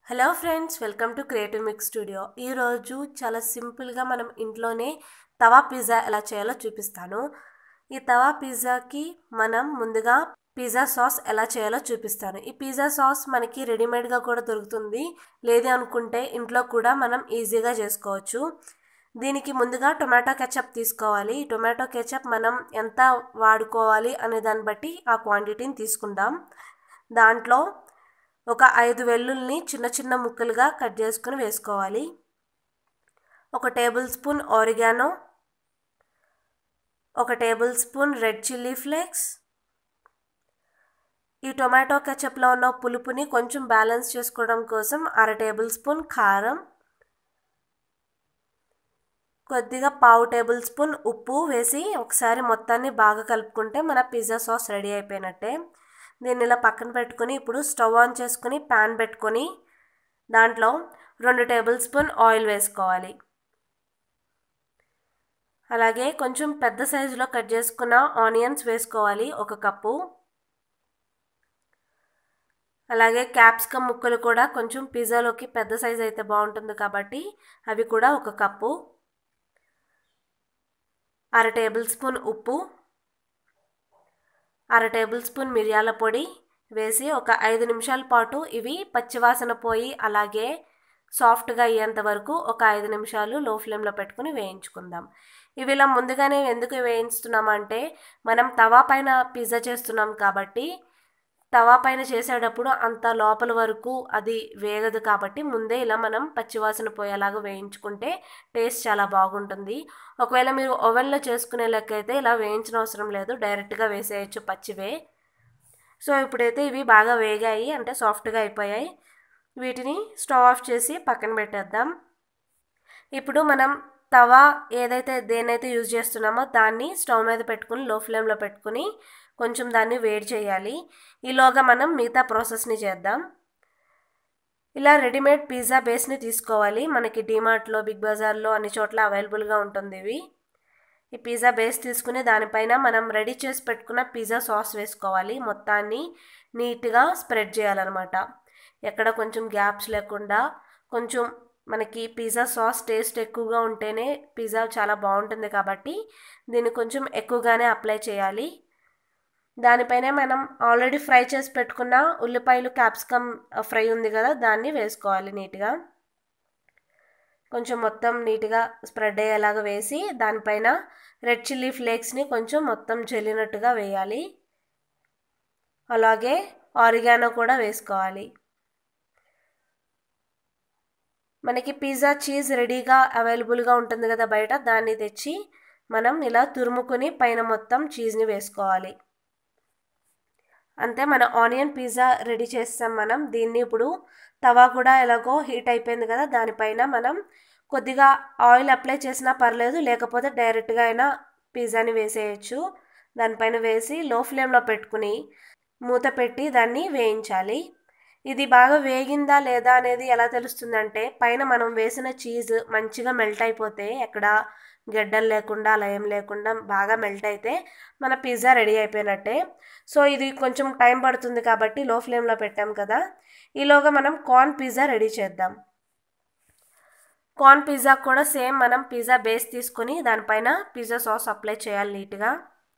hello friends welcome to creative mix studio ఈరోజు చాలా సింపుల్గా మనం ఇంట్లోనే తవా పిజ్జా ఎలా చేయాలో చూపిస్తాను ఈ తవా పిజ్జాకి మనం ముందుగా పిజ్జా సాస్ ఎలా చేయాలో చూపిస్తాను ఈ పిజ్జా సాస్ మనకి రెడీమేడ్గా కూడా దొరుకుతుంది లేదు అనుకుంటే ఇంట్లో కూడా మనం ఈజీగా చేసుకోవచ్చు దీనికి ముందుగా టొమాటో కెచప్ తీసుకోవాలి ఈ టొమాటో కెచప్ మనం ఎంత వాడుకోవాలి అనే దాన్ని బట్టి ఆ క్వాంటిటీని తీసుకుందాం దాంట్లో ఒక ఐదు వెల్లుల్ని చిన్న చిన్న ముక్కలుగా కట్ చేసుకుని వేసుకోవాలి ఒక టేబుల్ స్పూన్ ఆరిగానో ఒక table spoon red chilli flakes ఈ టొమాటో కెచప్లో ఉన్న పులుపుని కొంచెం బ్యాలెన్స్ చేసుకోవడం కోసం అర టేబుల్ స్పూన్ కారం కొద్దిగా పావు టేబుల్ స్పూన్ ఉప్పు వేసి ఒకసారి మొత్తాన్ని బాగా కలుపుకుంటే మన పిజ్జా సాస్ రెడీ అయిపోయినట్టే దీన్ని ఇలా పక్కన పెట్టుకొని ఇప్పుడు స్టవ్ ఆన్ చేసుకుని ప్యాన్ పెట్టుకొని దాంట్లో రెండు టేబుల్ స్పూన్ ఆయిల్ వేసుకోవాలి అలాగే కొంచెం పెద్ద సైజులో కట్ చేసుకున్న ఆనియన్స్ వేసుకోవాలి ఒక కప్పు అలాగే క్యాప్సికమ్ ముక్కలు కూడా కొంచెం పిజ్జాలోకి పెద్ద సైజ్ అయితే బాగుంటుంది కాబట్టి అవి కూడా ఒక కప్పు అర టేబుల్ స్పూన్ ఉప్పు అర టేబుల్ స్పూన్ మిరియాల పొడి వేసి ఒక ఐదు నిమిషాల పాటు ఇవి పచ్చివాసన పోయి అలాగే సాఫ్ట్గా అయ్యేంత వరకు ఒక ఐదు నిమిషాలు లో ఫ్లేమ్లో పెట్టుకుని వేయించుకుందాం ఇవి ఇలా ముందుగానే ఎందుకు వేయించుతున్నామంటే మనం తవా పైన పిజ్జా చేస్తున్నాం కాబట్టి తవా పైన చేసేటప్పుడు అంత లోపల వరకు అది వేగదు కాబట్టి ముందే ఇలా మనం పచ్చివాసన పోయేలాగా వేయించుకుంటే టేస్ట్ చాలా బాగుంటుంది ఒకవేళ మీరు ఓవెన్లో చేసుకునే లెక్క అయితే ఇలా వేయించిన అవసరం లేదు డైరెక్ట్గా వేసేయచ్చు పచ్చివే సో ఇప్పుడైతే ఇవి బాగా వేగాయి అంటే సాఫ్ట్గా అయిపోయాయి వీటిని స్టవ్ ఆఫ్ చేసి పక్కన పెట్టేద్దాం ఇప్పుడు మనం తవా ఏదైతే దేనైతే యూజ్ చేస్తున్నామో దాన్ని స్టవ్ మీద పెట్టుకుని లో ఫ్లేమ్లో పెట్టుకుని కొంచెం దాన్ని వేడి చేయాలి ఈలోగా మనం మిగతా ప్రాసెస్ని చేద్దాం ఇలా రెడీమేడ్ పిజ్జా బేస్ని తీసుకోవాలి మనకి డిమార్ట్లో బిగ్ బజార్లో అన్ని చోట్ల అవైలబుల్గా ఉంటుంది ఇవి ఈ పిజ్జా బేస్ తీసుకుని దానిపైన మనం రెడీ చేసి పెట్టుకున్న పిజ్జా సాస్ వేసుకోవాలి మొత్తాన్ని నీట్గా స్ప్రెడ్ చేయాలన్నమాట ఎక్కడ కొంచెం గ్యాప్స్ లేకుండా కొంచెం మనకి పిజ్జా సాస్ టేస్ట్ ఎక్కువగా ఉంటేనే పిజ్జా చాలా బాగుంటుంది కాబట్టి దీన్ని కొంచెం ఎక్కువగానే అప్లై చేయాలి దానిపైన మనం ఆల్రెడీ ఫ్రై చేసి పెట్టుకున్న ఉల్లిపాయలు క్యాప్సికమ్ ఫ్రై ఉంది కదా దాన్ని వేసుకోవాలి నీట్గా కొంచెం మొత్తం నీట్గా స్ప్రెడ్ అయ్యేలాగా వేసి దానిపైన రెడ్ చిల్లీ ఫ్లేక్స్ని కొంచెం మొత్తం జల్లినట్టుగా వేయాలి అలాగే ఆరిగానో కూడా వేసుకోవాలి మనకి పిజ్జా చీజ్ రెడీగా అవైలబుల్గా ఉంటుంది కదా బయట దాన్ని తెచ్చి మనం ఇలా తురుముకుని పైన మొత్తం చీజ్ని వేసుకోవాలి అంతే మన ఆనియన్ పిజ్జా రెడీ చేస్తాం మనం దీన్ని ఇప్పుడు తవా కూడా ఎలాగో హీట్ అయిపోయింది కదా దానిపైన మనం కొద్దిగా ఆయిల్ అప్లై చేసినా పర్లేదు లేకపోతే డైరెక్ట్గా అయినా పిజ్జాని వేసేయచ్చు దానిపైన వేసి లో ఫ్లేమ్లో పెట్టుకుని మూత పెట్టి దాన్ని వేయించాలి ఇది బాగా వేగిందా లేదా అనేది ఎలా తెలుస్తుందంటే పైన మనం వేసిన చీజ్ మంచిగా మెల్ట్ అయిపోతే ఎక్కడ గడ్డలు లేకుండా అలా ఏం లేకుండా బాగా మెల్ట్ అయితే మన పిజ్జా రెడీ అయిపోయినట్టే సో ఇది కొంచెం టైం పడుతుంది కాబట్టి లో ఫ్లేమ్లో పెట్టాం కదా ఈలోగా మనం కార్న్ పిజ్జా రెడీ చేద్దాం కార్న్ పిజ్జా కూడా సేమ్ మనం పిజ్జా బేస్ తీసుకొని దానిపైన పిజ్జా సాస్ అప్లై చేయాలి నీట్గా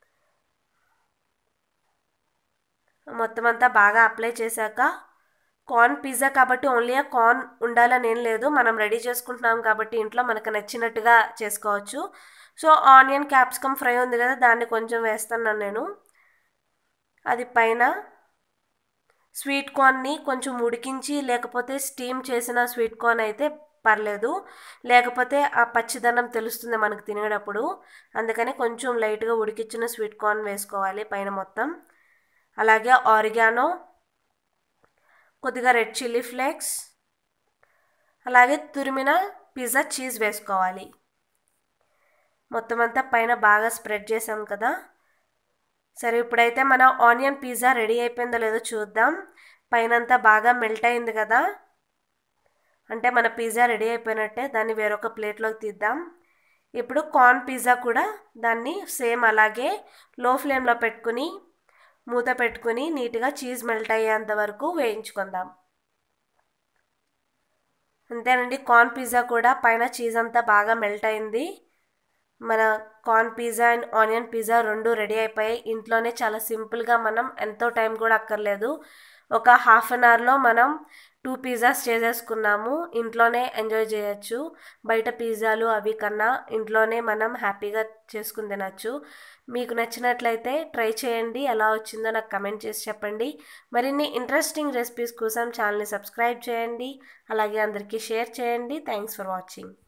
మొత్తం అంతా బాగా అప్లై చేశాక కార్న్ పిజ్జా కాబట్టి ఓన్లీ కార్న్ ఉండాలని ఏం లేదు మనం రెడీ చేసుకుంటున్నాం కాబట్టి ఇంట్లో మనకు నచ్చినట్టుగా చేసుకోవచ్చు సో ఆనియన్ క్యాప్సికమ్ ఫ్రై ఉంది కదా దాన్ని కొంచెం వేస్తున్నాను నేను అది పైన స్వీట్ కార్న్ని కొంచెం ఉడికించి లేకపోతే స్టీమ్ చేసిన స్వీట్ కార్న్ అయితే పర్లేదు లేకపోతే ఆ పచ్చిదనం తెలుస్తుంది మనకు తినేటప్పుడు అందుకని కొంచెం లైట్గా ఉడికించిన స్వీట్ కార్న్ వేసుకోవాలి పైన మొత్తం అలాగే ఆరిగానో కొద్దిగా రెడ్ చిల్లీ ఫ్లేక్స్ అలాగే తురిమిన పిజ్జా చీజ్ వేసుకోవాలి మొత్తం అంతా పైన బాగా స్ప్రెడ్ చేసాం కదా సరే ఇప్పుడైతే మన ఆనియన్ పిజ్జా రెడీ అయిపోయిందో లేదో చూద్దాం పైనంతా బాగా మెల్ట్ అయింది కదా అంటే మన పిజ్జా రెడీ అయిపోయినట్టే దాన్ని వేరొక ప్లేట్లోకి తీద్దాం ఇప్పుడు కార్న్ పిజ్జా కూడా దాన్ని సేమ్ అలాగే లో ఫ్లేమ్లో పెట్టుకుని మూత పెట్టుకుని నీట్గా చీజ్ మెల్ట్ అయ్యేంత వరకు వేయించుకుందాం అంతేనండి కార్న్ పిజ్జా కూడా పైన చీజ్ అంతా బాగా మెల్ట్ అయింది మన corn pizza and onion pizza రెండు రెడీ అయిపోయాయి ఇంట్లోనే చాలా సింపుల్గా మనం ఎంతో టైం కూడా అక్కర్లేదు ఒక హాఫ్ అన్ అవర్లో మనం టూ పిజ్జాస్ చేసేసుకున్నాము ఇంట్లోనే ఎంజాయ్ చేయొచ్చు బయట పిజ్జాలు అవి కన్నా ఇంట్లోనే మనం హ్యాపీగా చేసుకుని తినచ్చు మీకు నచ్చినట్లయితే ట్రై చేయండి ఎలా వచ్చిందో నాకు కమెంట్ చేసి చెప్పండి మరిన్ని ఇంట్రెస్టింగ్ రెసిపీస్ కోసం ఛానల్ని సబ్స్క్రైబ్ చేయండి అలాగే అందరికీ షేర్ చేయండి థ్యాంక్స్ ఫర్ వాచింగ్